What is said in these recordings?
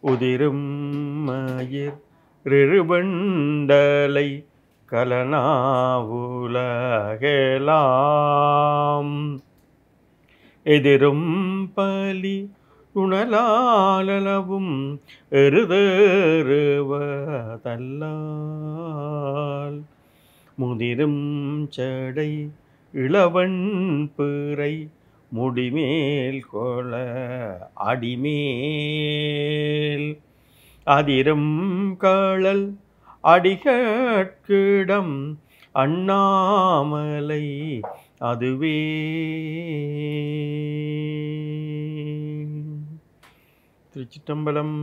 உதிரும் மயிர் ரிருபண்டலை கலனாவுலகெலாம் எதிரும் பலி உணலாலளவும் எருதேறுவதல்லால் முதிரும் சடை இளவன் பிறை முடிமேல் கொள அடிமேல் அதிரும் காழல் அடிகட்கிடம் அண்ணாமலை அதுவே திருச்சிட்டம்பலம்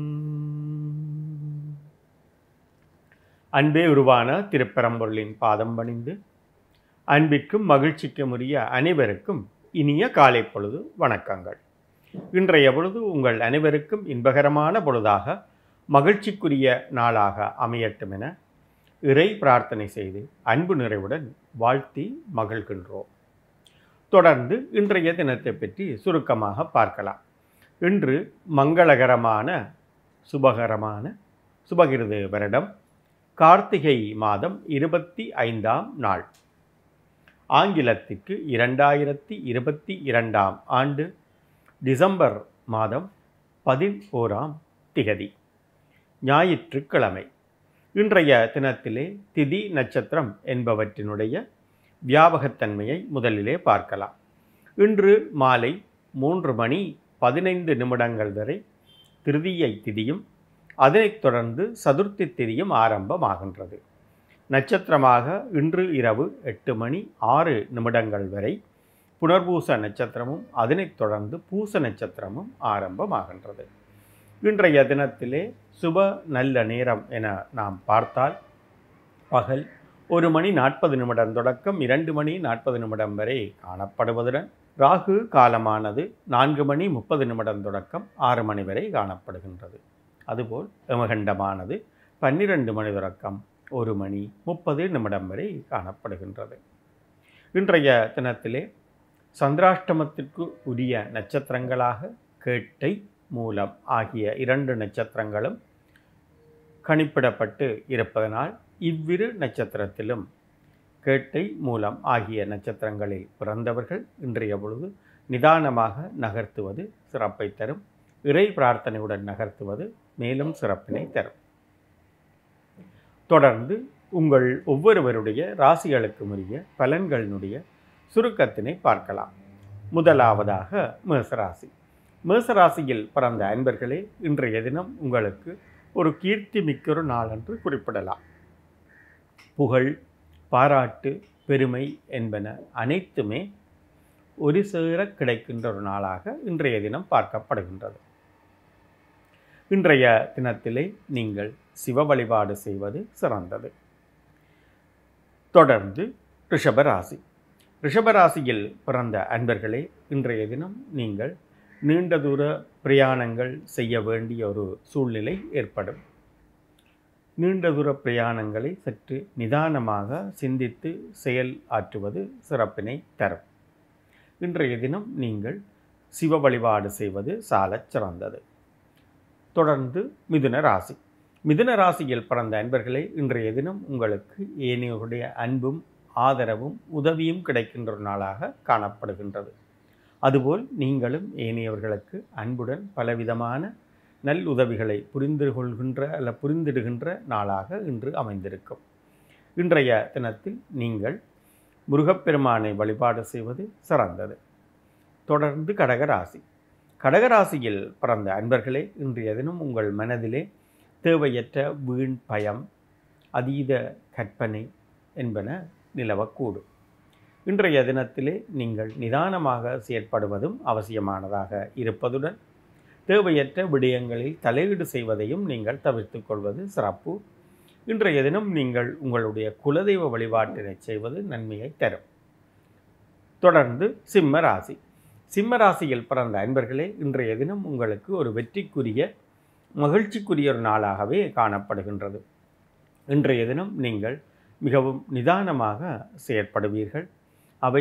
அன்பே உருவான திருப்பரம்பொருளின் பாதம் பணிந்து அன்பிற்கும் மகிழ்ச்சிக்கும் உரிய அனைவருக்கும் இனிய காலை பொழுது வணக்கங்கள் இன்றைய பொழுது உங்கள் அனைவருக்கும் இன்பகரமான பொழுதாக மகிழ்ச்சிக்குரிய நாளாக அமையட்டும் என இறை பிரார்த்தனை செய்து அன்பு நிறைவுடன் வாழ்த்தி மகிழ்கின்றோம் தொடர்ந்து இன்றைய தினத்தை பற்றி சுருக்கமாக பார்க்கலாம் இன்று மங்களகரமான சுபகரமான சுபகிருது வருடம் கார்த்திகை மாதம் இருபத்தி ஐந்தாம் நாள் ஆங்கிலத்திற்கு இரண்டாயிரத்தி இருபத்தி இரண்டாம் ஆண்டு டிசம்பர் மாதம் பதினோராம் திகதி ஞாயிற்றுக்கிழமை இன்றைய தினத்திலே திதி நட்சத்திரம் என்பவற்றினுடைய வியாபகத்தன்மையை முதலிலே பார்க்கலாம் இன்று மாலை மூன்று மணி பதினைந்து நிமிடங்கள் வரை திருதியை திதியும் அதனைத் தொடர்ந்து சதுர்த்தி திதியும் ஆரம்பமாகின்றது நட்சத்திரமாக இன்று இரவு எட்டு மணி ஆறு நிமிடங்கள் வரை புனர்பூச நட்சத்திரமும் அதனைத் தொடர்ந்து பூச நட்சத்திரமும் ஆரம்பமாகின்றது இன்றைய தினத்திலே சுப நல்ல நேரம் என நாம் பார்த்தால் பகல் ஒரு மணி நாற்பது நிமிடம் தொடக்கம் இரண்டு மணி நாற்பது நிமிடம் வரை காணப்படுவதுடன் ராகு காலமானது நான்கு மணி முப்பது நிமிடம் தொடக்கம் ஆறு மணி வரை காணப்படுகின்றது அதுபோல் யமகண்டமானது பன்னிரண்டு மணி தொடக்கம் ஒரு மணி முப்பது நிமிடம் வரை காணப்படுகின்றது இன்றைய தினத்திலே சந்திராஷ்டமத்திற்கு உரிய நட்சத்திரங்களாக கேட்டை மூலம் ஆகிய இரண்டு நட்சத்திரங்களும் கணிப்பிடப்பட்டு இருப்பதனால் இவ்விரு நட்சத்திரத்திலும் கேட்டை மூலம் ஆகிய நட்சத்திரங்களில் பிறந்தவர்கள் இன்றைய பொழுது நிதானமாக நகர்த்துவது சிறப்பை தரும் இறை பிரார்த்தனையுடன் நகர்த்துவது மேலும் சிறப்பினை தரும் தொடர்ந்து உங்கள் ஒவ்வொருவருடைய ராசிகளுக்கு உரிய பலன்களினுடைய சுருக்கத்தினை பார்க்கலாம் முதலாவதாக மேசராசி மேசராசியில் பிறந்த அன்பர்களே இன்றைய தினம் உங்களுக்கு ஒரு கீர்த்தி மிக்கொரு நாள் என்று குறிப்பிடலாம் புகழ் பாராட்டு பெருமை என்பன அனைத்துமே ஒரு சேர கிடைக்கின்ற ஒரு நாளாக இன்றைய தினம் பார்க்கப்படுகின்றது இன்றைய தினத்திலே நீங்கள் சிவ வழிபாடு செய்வது சிறந்தது தொடர்ந்து ரிஷபராசி ரிஷபராசியில் பிறந்த அன்பர்களே இன்றைய தினம் நீங்கள் நீண்ட தூர பிரயாணங்கள் செய்ய வேண்டிய ஒரு சூழ்நிலை ஏற்படும் நீண்ட தூர பிரயாணங்களை சற்று நிதானமாக சிந்தித்து செயல் ஆற்றுவது சிறப்பினை தரும் இன்றைய தினம் நீங்கள் சிவ வழிபாடு செய்வது சாலச் சிறந்தது தொடர்ந்து மிதுன ராசி மிதுன ராசியில் பிறந்த அன்பர்களே இன்றைய தினம் உங்களுக்கு ஏனையோருடைய அன்பும் ஆதரவும் உதவியும் கிடைக்கின்ற ஒரு நாளாக காணப்படுகின்றது அதுபோல் நீங்களும் ஏனையவர்களுக்கு அன்புடன் பலவிதமான நல் உதவிகளை புரிந்து கொள்கின்ற அல்ல புரிந்திடுகின்ற நாளாக இன்று அமைந்திருக்கும் இன்றைய தினத்தில் நீங்கள் முருகப்பெருமானை வழிபாடு செய்வது சிறந்தது தொடர்ந்து கடகராசி கடகராசியில் பிறந்த அன்பர்களே இன்றைய தினம் உங்கள் மனதிலே தேவையற்ற வீண் பயம் அதீத கற்பனை என்பன நிலவக்கூடும் இன்றைய தினத்திலே நீங்கள் நிதானமாக செயற்படுவதும் அவசியமானதாக இருப்பதுடன் தேவையற்ற விடயங்களில் தலையீடு செய்வதையும் நீங்கள் தவிர்த்து கொள்வது சிறப்பு இன்றைய தினம் நீங்கள் உங்களுடைய குலதெய்வ வழிபாட்டினை செய்வது நன்மையை தரும் தொடர்ந்து சிம்ம ராசி சிம்ம ராசியில் பிறந்த அன்பர்களே இன்றைய தினம் உங்களுக்கு ஒரு வெற்றிக்குரிய மகிழ்ச்சிக்குரிய ஒரு நாளாகவே காணப்படுகின்றது இன்றைய தினம் நீங்கள் மிகவும் நிதானமாக செயற்படுவீர்கள் அவை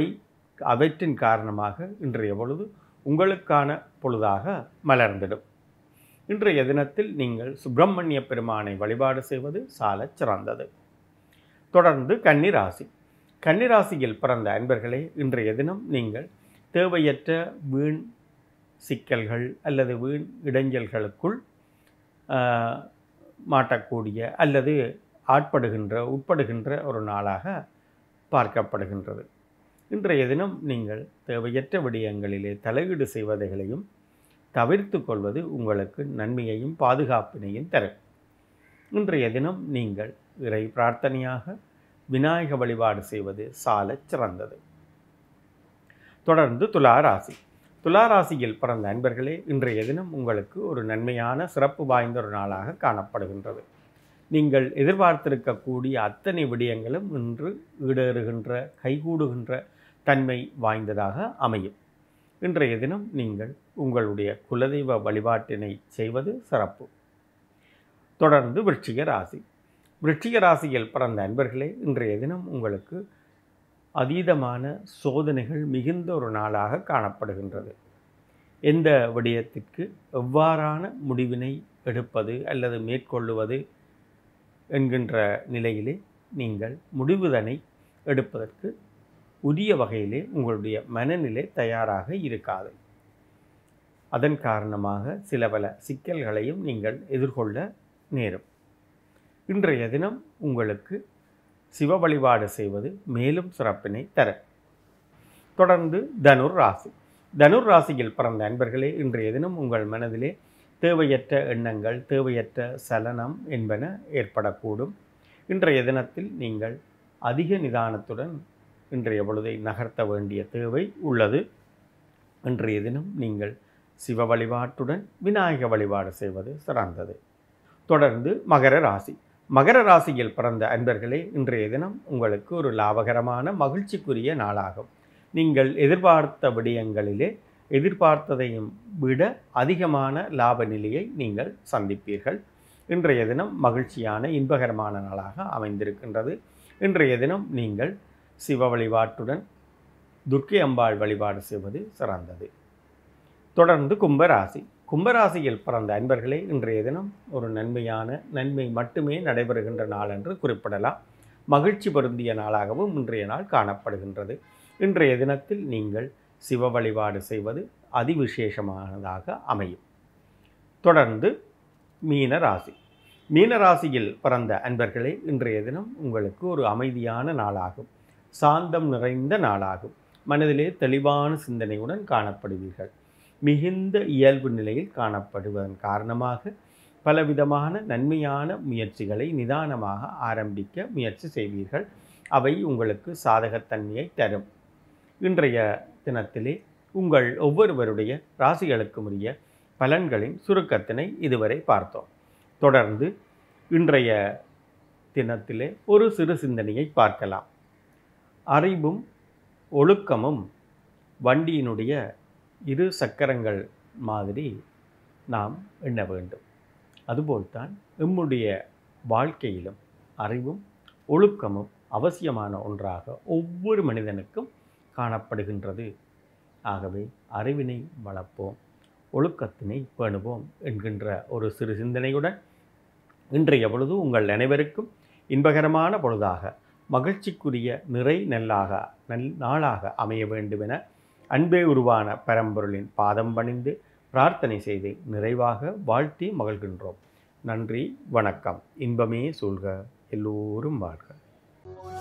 அவற்றின் காரணமாக இன்றைய பொழுது உங்களுக்கான பொழுதாக மலர்ந்திடும் இன்றைய தினத்தில் நீங்கள் சுப்பிரமணிய பெருமானை வழிபாடு செய்வது சாலச் சிறந்தது தொடர்ந்து கன்னிராசி கன்னிராசியில் பிறந்த அன்பர்களே இன்றைய தினம் நீங்கள் தேவையற்ற வீண் சிக்கல்கள் அல்லது வீண் இடைஞ்சல்களுக்குள் ஆஹ், மாட்டக்கூடிய அல்லது ஆட்படுகின்ற உட்படுகின்ற ஒரு நாளாக பார்க்கப்படுகின்றது இன்றைய தினம் நீங்கள் தேவையற்ற விடயங்களிலே தலையீடு செய்வதைகளையும் தவிர்த்து கொள்வது உங்களுக்கு நன்மையையும் பாதுகாப்பினையும் தரும் இன்றைய தினம் நீங்கள் இறை பிரார்த்தனையாக விநாயக வழிபாடு செய்வது சாலச் சிறந்தது தொடர்ந்து துளாராசி துளாராசியில் பிறந்த அன்பர்களே இன்றைய தினம் உங்களுக்கு ஒரு நன்மையான சிறப்பு வாய்ந்த ஒரு நாளாக காணப்படுகின்றது நீங்கள் எதிர்பார்த்திருக்கக்கூடிய அத்தனை விடயங்களும் இன்று ஈடேறுகின்ற கைகூடுகின்ற தன்மை வாய்ந்ததாக அமையும் இன்றைய தினம் நீங்கள் உங்களுடைய குலதெய்வ வழிபாட்டினை செய்வது சிறப்பு தொடர்ந்து விருச்சிக ராசி விருச்சிக ராசியில் பிறந்த அன்பர்களே இன்றைய தினம் உங்களுக்கு அதீதமான சோதனைகள் மிகுந்த ஒரு நாளாக காணப்படுகின்றது எந்த விடயத்திற்கு எவ்வாறான முடிவினை எடுப்பது அல்லது மேற்கொள்ளுவது என்கின்ற நிலையிலே நீங்கள் முடிவுதனை எடுப்பதற்கு உரிய வகையிலே உங்களுடைய மனநிலை தயாராக இருக்காது அதன் காரணமாக சில பல சிக்கல்களையும் நீங்கள் எதிர்கொள்ள நேரும் இன்றைய தினம் உங்களுக்கு சிவ வழிபாடு செய்வது மேலும் சிறப்பினை தர தொடர்ந்து தனுர் ராசி தனுர் ராசியில் பிறந்த அன்பர்களே இன்றைய தினம் உங்கள் மனதிலே தேவையற்ற எண்ணங்கள் தேவையற்ற சலனம் என்பன ஏற்படக்கூடும் இன்றைய தினத்தில் நீங்கள் அதிக நிதானத்துடன் இன்றைய பொழுதை நகர்த்த வேண்டிய தேவை உள்ளது இன்றைய தினம் நீங்கள் சிவ வழிபாட்டுடன் விநாயக வழிபாடு செய்வது சிறந்தது தொடர்ந்து மகர ராசி மகர ராசியில் பிறந்த அன்பர்களே இன்றைய தினம் உங்களுக்கு ஒரு லாபகரமான மகிழ்ச்சிக்குரிய நாளாகும் நீங்கள் எதிர்பார்த்த விடயங்களிலே எதிர்பார்த்ததையும் விட அதிகமான லாப நிலையை நீங்கள் சந்திப்பீர்கள் இன்றைய தினம் மகிழ்ச்சியான இன்பகரமான நாளாக அமைந்திருக்கின்றது இன்றைய தினம் நீங்கள் சிவ வழிபாட்டுடன் துர்க்கை அம்பாள் வழிபாடு செய்வது சிறந்தது தொடர்ந்து கும்பராசி கும்பராசியில் பிறந்த அன்பர்களே இன்றைய தினம் ஒரு நன்மையான நன்மை மட்டுமே நடைபெறுகின்ற நாள் என்று குறிப்பிடலாம் மகிழ்ச்சி பொருந்திய நாளாகவும் இன்றைய நாள் காணப்படுகின்றது இன்றைய தினத்தில் நீங்கள் சிவ வழிபாடு செய்வது அதிவிசேஷமானதாக அமையும் தொடர்ந்து மீன ராசி மீன ராசியில் பிறந்த அன்பர்களே இன்றைய தினம் உங்களுக்கு ஒரு அமைதியான நாளாகும் சாந்தம் நிறைந்த நாளாகும் மனதிலே தெளிவான சிந்தனையுடன் காணப்படுவீர்கள் மிகுந்த இயல்பு நிலையில் காணப்படுவதன் காரணமாக பலவிதமான நன்மையான முயற்சிகளை நிதானமாக ஆரம்பிக்க முயற்சி செய்வீர்கள் அவை உங்களுக்கு சாதகத்தன்மையை தரும் இன்றைய தினத்திலே உங்கள் ஒவ்வொருவருடைய ராசிகளுக்கும் உரிய பலன்களின் சுருக்கத்தினை இதுவரை பார்த்தோம் தொடர்ந்து இன்றைய தினத்திலே ஒரு சிறு சிந்தனையை பார்க்கலாம் அறிவும் ஒழுக்கமும் வண்டியினுடைய இரு சக்கரங்கள் மாதிரி நாம் எண்ண வேண்டும் அதுபோல்தான் எம்முடைய வாழ்க்கையிலும் அறிவும் ஒழுக்கமும் அவசியமான ஒன்றாக ஒவ்வொரு மனிதனுக்கும் காணப்படுகின்றது ஆகவே அறிவினை வளர்ப்போம் ஒழுக்கத்தினை பேணுவோம் என்கின்ற ஒரு சிறு சிந்தனையுடன் இன்றைய பொழுது உங்கள் அனைவருக்கும் இன்பகரமான பொழுதாக மகிழ்ச்சிக்குரிய நிறை நெல்லாக நல் நாளாக அமைய வேண்டுமென அன்பே உருவான பரம்பொருளின் பாதம் பணிந்து பிரார்த்தனை செய்து நிறைவாக வாழ்த்தி மகிழ்கின்றோம் நன்றி வணக்கம் இன்பமே சூழ்க எல்லோரும் வாழ்க